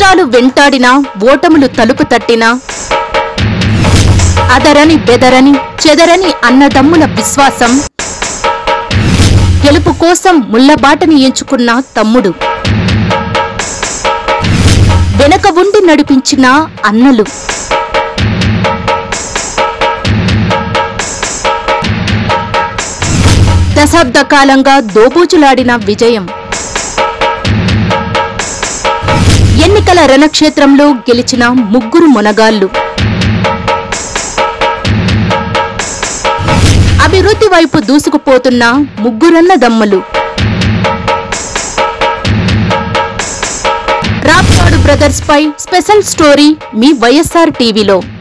కష్టాలు వెంటాడినా ఓటములు తలుపు తట్టినా అదరని బెదరని చెదరని అన్నదమ్ముల విశ్వాసం గెలుపు కోసం ముల్లబాటని ఎంచుకున్న తమ్ముడు వెనక ఉండి నడిపించిన అన్నలు దశాబ్ద కాలంగా దోబూచులాడిన విజయం ఎన్నికల రణక్షేత్రంలో గెలిచిన ముగ్గురు మునగాళ్లు అభివృద్ధి వైపు దూసుకుపోతున్న ముగ్గురన్న దమ్మలు రాప్తాడు బ్రదర్స్ పై స్పెషల్ స్టోరీ మీ వైఎస్ఆర్ టీవీలో